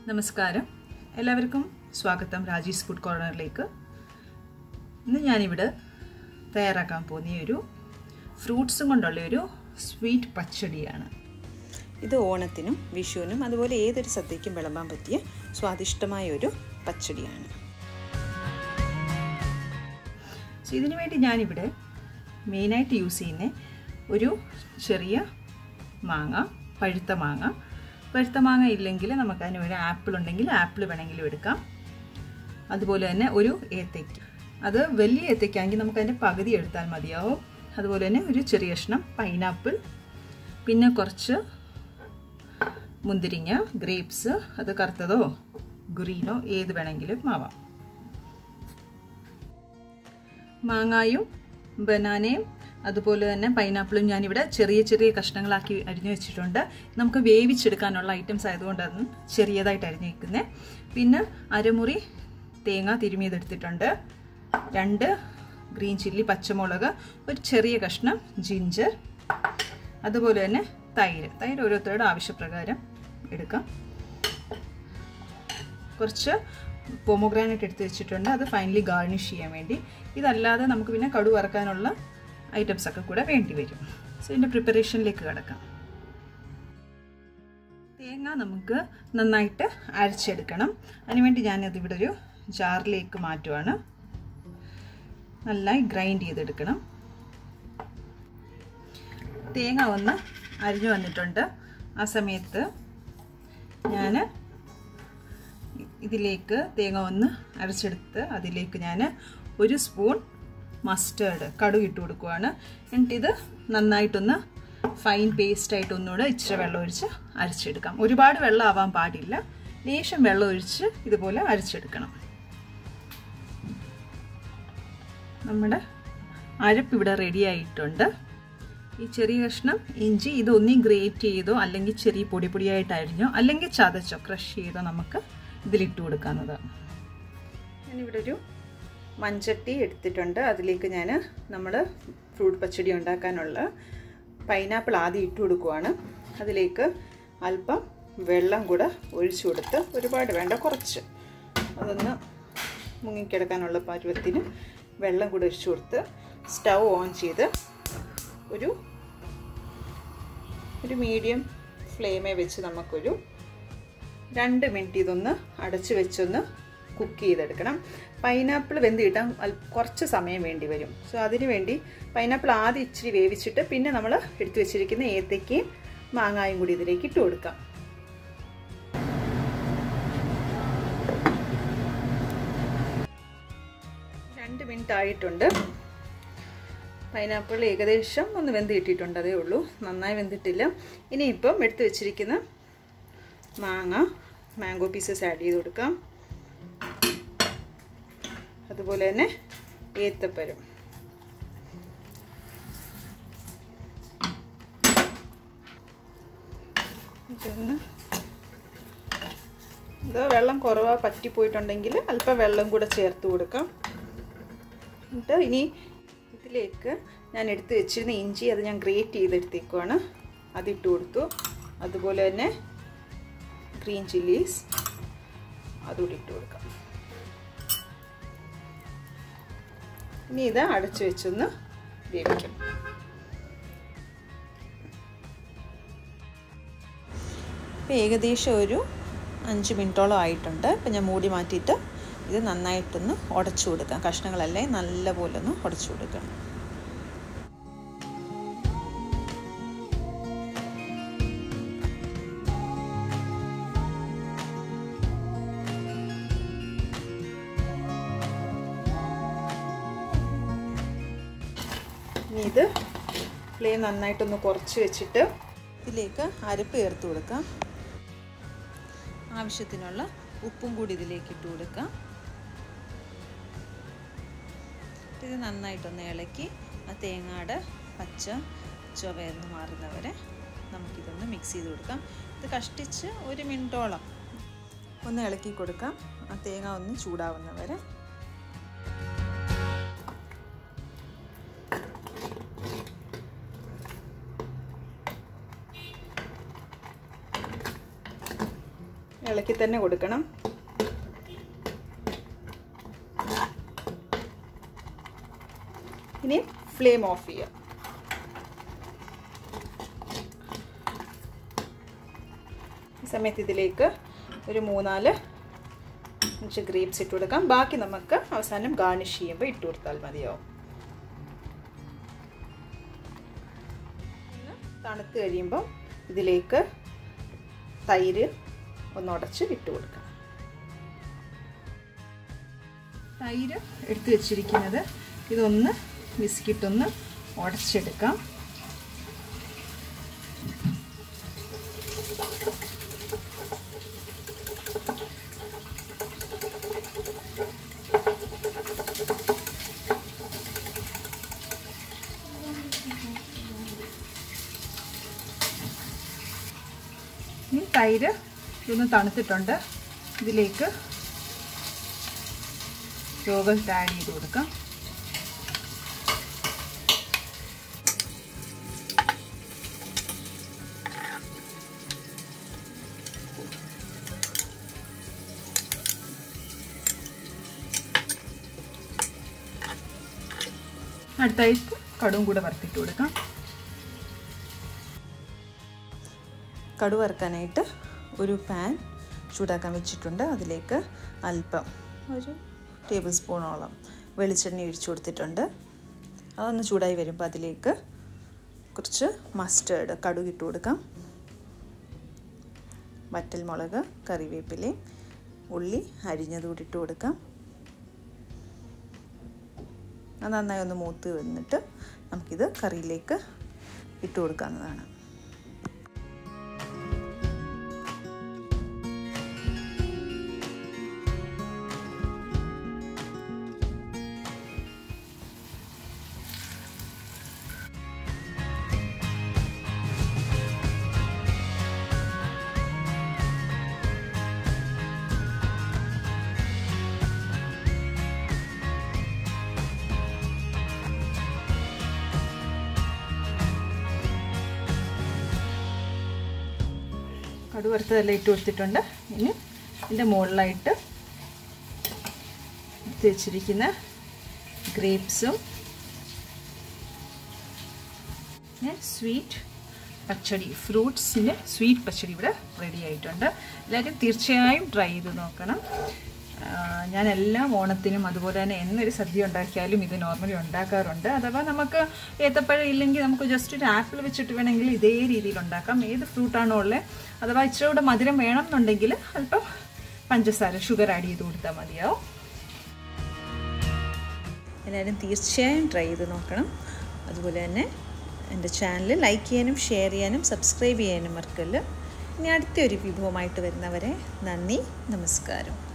നമസ്കാരം എല്ലാവർക്കും സ്വാഗതം രാജീസ് ഫുഡ് കോർണറിലേക്ക് ഇന്ന് ഞാനിവിടെ തയ്യാറാക്കാൻ പോകുന്ന ഒരു ഫ്രൂട്ട്സും കൊണ്ടുള്ള ഒരു സ്വീറ്റ് പച്ചടിയാണ് ഇത് ഓണത്തിനും വിഷുവിനും അതുപോലെ ഏതൊരു സദ്യയ്ക്കും വിളമ്പാൻ പറ്റിയ സ്വാദിഷ്ടമായ ഒരു പച്ചടിയാണ് സോ ഇതിനു വേണ്ടി ഞാനിവിടെ മെയിനായിട്ട് യൂസ് ചെയ്യുന്ന ഒരു ചെറിയ മാങ്ങ പഴുത്ത മാങ്ങ പഴുത്ത മാങ്ങ ഇല്ലെങ്കിൽ നമുക്ക് അതിന് ഒരു ആപ്പിൾ ഉണ്ടെങ്കിൽ ആപ്പിൾ വേണമെങ്കിലും എടുക്കാം അതുപോലെ തന്നെ ഒരു ഏത്തയ്ക്ക അത് വലിയ ഏത്തയ്ക്കാണെങ്കിൽ നമുക്ക് അതിൻ്റെ പകുതി എടുത്താൽ മതിയാവും അതുപോലെ തന്നെ ഒരു ചെറിയ കഷ്ണം പൈനാപ്പിൾ പിന്നെ കുറച്ച് മുന്തിരിങ്ങ ഗ്രേപ്സ് അത് കറുത്തതോ ഗ്രീനോ ഏത് വേണമെങ്കിലും ആവാം മാങ്ങായും ബനാനയും അതുപോലെ തന്നെ പൈനാപ്പിളും ഞാനിവിടെ ചെറിയ ചെറിയ കഷ്ണങ്ങളാക്കി അരിഞ്ഞു വെച്ചിട്ടുണ്ട് നമുക്ക് വേവിച്ചെടുക്കാനുള്ള ഐറ്റംസ് ആയതുകൊണ്ടാണ് ചെറിയതായിട്ട് അരിഞ്ഞു വയ്ക്കുന്നത് പിന്നെ അരമുറി തേങ്ങ തിരുമിയതെടുത്തിട്ടുണ്ട് രണ്ട് ഗ്രീൻ ചില്ലി പച്ചമുളക് ഒരു ചെറിയ കഷ്ണം ജിഞ്ചർ അതുപോലെ തന്നെ തൈര് തൈര് ഓരോരുത്തരുടെ ആവശ്യപ്രകാരം എടുക്കാം കുറച്ച് പൊമോഗ്രാനൈറ്റ് എടുത്ത് വെച്ചിട്ടുണ്ട് അത് ഫൈനലി ഗാർണിഷ് ചെയ്യാൻ വേണ്ടി ഇതല്ലാതെ നമുക്ക് പിന്നെ കടു വറക്കാനുള്ള ഐറ്റംസ് ഒക്കെ കൂടെ വേണ്ടി വരും സോ ഇതിൻ്റെ പ്രിപ്പറേഷനിലേക്ക് കിടക്കാം തേങ്ങ നമുക്ക് നന്നായിട്ട് അരച്ചെടുക്കണം അതിനുവേണ്ടി ഞാനത് ഇവിടെ ഒരു ജാറിലേക്ക് മാറ്റുവാണ് നന്നായി ഗ്രൈൻഡ് ചെയ്തെടുക്കണം തേങ്ങ ഒന്ന് അരിഞ്ഞു വന്നിട്ടുണ്ട് ആ സമയത്ത് ഞാൻ ഇതിലേക്ക് തേങ്ങ ഒന്ന് അരച്ചെടുത്ത് അതിലേക്ക് ഞാൻ ഒരു സ്പൂൺ മസ്റ്റേർഡ് കടുക് ഇട്ട് കൊടുക്കുവാണ് എന്നിട്ടിത് നന്നായിട്ടൊന്ന് ഫൈൻ പേസ്റ്റായിട്ട് ഒന്നുകൂടെ ഇച്ചിരി വെള്ളം ഒഴിച്ച് അരച്ചെടുക്കാം ഒരുപാട് വെള്ളം ആവാൻ പാടില്ല ലേശം വെള്ളം ഒഴിച്ച് ഇതുപോലെ അരച്ചെടുക്കണം നമ്മുടെ അരപ്പ് ഇവിടെ റെഡി ആയിട്ടുണ്ട് ഈ ചെറിയ കഷ്ണം ഇഞ്ചി ഇതൊന്നി ഗ്രേറ്റ് ചെയ്തോ അല്ലെങ്കിൽ ചെറിയ പൊടി പൊടിയായിട്ട് അരിഞ്ഞോ അല്ലെങ്കിൽ ചതച്ചോ ക്രഷ് ചെയ്തോ നമുക്ക് ഇതിലിട്ട് കൊടുക്കാവുന്നതാണ് ഞാനിവിടെ ഒരു മൺചട്ടി എടുത്തിട്ടുണ്ട് അതിലേക്ക് ഞാൻ നമ്മൾ ഫ്രൂട്ട് പച്ചടി ഉണ്ടാക്കാനുള്ള പൈനാപ്പിൾ ആദ്യം ഇട്ട് കൊടുക്കുവാണ് അതിലേക്ക് അല്പം വെള്ളം കൂടെ ഒഴിച്ചു കൊടുത്ത് ഒരുപാട് വേണ്ട കുറച്ച് അതൊന്ന് മുങ്ങിക്കിടക്കാനുള്ള പരുവത്തിന് വെള്ളം കൂടെ ഒഴിച്ചു കൊടുത്ത് സ്റ്റൗ ഓൺ ചെയ്ത് ഒരു ഒരു മീഡിയം ഫ്ലെയിമേ വെച്ച് നമുക്കൊരു രണ്ട് മിനിറ്റ് ഇതൊന്ന് അടച്ചു വെച്ചൊന്ന് കുക്ക് ചെയ്തെടുക്കണം പൈനാപ്പിൾ വെന്ത് കിട്ടാൻ കുറച്ച് സമയം വേണ്ടി വരും സോ അതിന് വേണ്ടി പൈനാപ്പിൾ ആദ്യം ഇച്ചിരി വേവിച്ചിട്ട് പിന്നെ നമ്മൾ എടുത്തു വെച്ചിരിക്കുന്ന ഏത്തയ്ക്കയും മാങ്ങായും കൂടി ഇതിലേക്ക് ഇട്ട് കൊടുക്കാം രണ്ട് മിനിറ്റ് ആയിട്ടുണ്ട് പൈനാപ്പിൾ ഏകദേശം ഒന്ന് വെന്ത് കിട്ടിയിട്ടുണ്ട് അതേ ഉള്ളൂ നന്നായി വെന്തിട്ടില്ല ഇനിയിപ്പം എടുത്തു വെച്ചിരിക്കുന്ന മാങ്ങ മാംഗോ പീസസ് ആഡ് ചെയ്ത് കൊടുക്കാം അതുപോലെ തന്നെ ഏത്തപ്പഴം ഇതൊന്ന് ഇത് വെള്ളം കുറവാ പറ്റിപ്പോയിട്ടുണ്ടെങ്കിൽ അല്പം വെള്ളം കൂടെ ചേർത്ത് കൊടുക്കാം എന്നിട്ട് ഇനി ഇതിലേക്ക് ഞാൻ എടുത്ത് വെച്ചിരുന്ന ഇഞ്ചി അത് ഞാൻ ഗ്രേറ്റ് ചെയ്തെടുത്തേക്കുവാണ് അതിട്ട് കൊടുത്തു അതുപോലെ തന്നെ ഗ്രീൻ ചില്ലീസ് അതുകൂടി ഇട്ട് കൊടുക്കാം ഇനി ഇത് അടച്ചു വെച്ചൊന്ന് വേവിക്കാം ഇപ്പം ഏകദേശം ഒരു അഞ്ച് മിനിറ്റോളം ആയിട്ടുണ്ട് ഇപ്പം ഞാൻ മൂടി മാറ്റിയിട്ട് ഇത് നന്നായിട്ടൊന്ന് ഉടച്ചു കൊടുക്കാം കഷ്ണങ്ങളല്ലേ നല്ല പോലെ ഒന്ന് ഉടച്ചു കൊടുക്കണം ഇനി ഇത് ഫ്ലെയിം നന്നായിട്ടൊന്ന് കുറച്ച് വെച്ചിട്ട് ഇതിലേക്ക് അരപ്പ് ചേർത്ത് കൊടുക്കാം ആവശ്യത്തിനുള്ള ഉപ്പും കൂടി ഇതിലേക്ക് ഇട്ട് കൊടുക്കാം ഇത് നന്നായിട്ടൊന്ന് ഇളക്കി ആ തേങ്ങയുടെ പച്ച ചുവയെന്ന് മാറുന്നവരെ നമുക്കിതൊന്ന് മിക്സ് ചെയ്ത് കൊടുക്കാം ഇത് കഷ്ടിച്ച് ഒരു മിനിറ്റോളം ഒന്ന് ഇളക്കി കൊടുക്കാം ആ തേങ്ങ ഒന്ന് ചൂടാവുന്നവരെ ഇളക്കി തന്നെ കൊടുക്കണം ഇനി ഫ്ലെയിം ഓഫ് ചെയ്യാം ഈ സമയത്ത് ഇതിലേക്ക് ഒരു മൂന്നാല് അഞ്ച് ഗ്രേപ്സ് ഇട്ട് കൊടുക്കാം ബാക്കി നമുക്ക് അവസാനം ഗാർണിഷ് ചെയ്യുമ്പോൾ ഇട്ട് കൊടുത്താൽ മതിയാവും തണുത്ത് കഴിയുമ്പോൾ ഇതിലേക്ക് തൈര് ഒന്ന് ഉടച്ച് ഇട്ട് കൊടുക്കാം തൈര് എടുത്തു വെച്ചിരിക്കുന്നത് ഇതൊന്ന് ബിസ്ക്കിട്ടൊന്ന് ഉടച്ചെടുക്കാം ഇനി തൈര് ഇതൊന്ന് തണുത്തിട്ടുണ്ട് ഇതിലേക്ക് യോഗൽട്ട് ആഡ് ചെയ്ത് കൊടുക്കാം അടുത്തായിട്ട് കടുവും കൂടെ വറുത്തിട്ട് കൊടുക്കാം കടു വറുക്കാനായിട്ട് ഒരു പാൻ ചൂടാക്കാൻ വെച്ചിട്ടുണ്ട് അതിലേക്ക് അല്പം ഒരു ടേബിൾ സ്പൂണോളം വെളിച്ചെണ്ണ ഒഴിച്ചു കൊടുത്തിട്ടുണ്ട് അതൊന്ന് ചൂടായി വരുമ്പോൾ അതിലേക്ക് കുറച്ച് മസ്റ്റേർഡ് കടുക് ഇട്ട് കൊടുക്കാം വറ്റൽമുളക് കറിവേപ്പിലയും ഉള്ളി അരിഞ്ഞത് കൂടി ഇട്ട് കൊടുക്കാം അത് നന്നായി ഒന്ന് മൂത്ത് വന്നിട്ട് നമുക്കിത് കറിയിലേക്ക് ഇട്ട് കൊടുക്കാവുന്നതാണ് കടു വറുത്തതെല്ലാം ഇട്ട് കൊടുത്തിട്ടുണ്ട് ഇനി ഇതിൻ്റെ മുകളിലായിട്ട് എടുത്ത് വെച്ചിരിക്കുന്ന ഗ്രേപ്സും സ്വീറ്റ് പച്ചടി ഫ്രൂട്ട്സിന് സ്വീറ്റ് പച്ചടി ഇവിടെ റെഡി ആയിട്ടുണ്ട് എല്ലാവരും തീർച്ചയായും ട്രൈ ചെയ്ത് നോക്കണം ഞാൻ എല്ലാ ഓണത്തിനും അതുപോലെ തന്നെ എന്നൊരു സദ്യ ഉണ്ടാക്കിയാലും ഇത് നോർമലി ഉണ്ടാക്കാറുണ്ട് അഥവാ നമുക്ക് ഏത്തപ്പഴം ഇല്ലെങ്കിൽ നമുക്ക് ജസ്റ്റ് ഒരു ആപ്പിൾ വെച്ചിട്ട് വേണമെങ്കിൽ ഇതേ രീതിയിൽ ഉണ്ടാക്കാം ഏത് ഫ്രൂട്ടാണോ ഉള്ളത് അഥവാ ഇച്ചിരി കൂടെ മധുരം വേണം എന്നുണ്ടെങ്കിൽ അല്പം പഞ്ചസാര ഷുഗർ ആഡ് ചെയ്ത് കൊടുത്താൽ മതിയാവും എല്ലാവരും തീർച്ചയായും ട്രൈ ചെയ്ത് നോക്കണം അതുപോലെ തന്നെ എൻ്റെ ചാനൽ ലൈക്ക് ചെയ്യാനും ഷെയർ ചെയ്യാനും സബ്സ്ക്രൈബ് ചെയ്യാനും മറക്കല്ല് ഇനി അടുത്തൊരു വിഭവമായിട്ട് വരുന്നവരെ നന്ദി നമസ്കാരം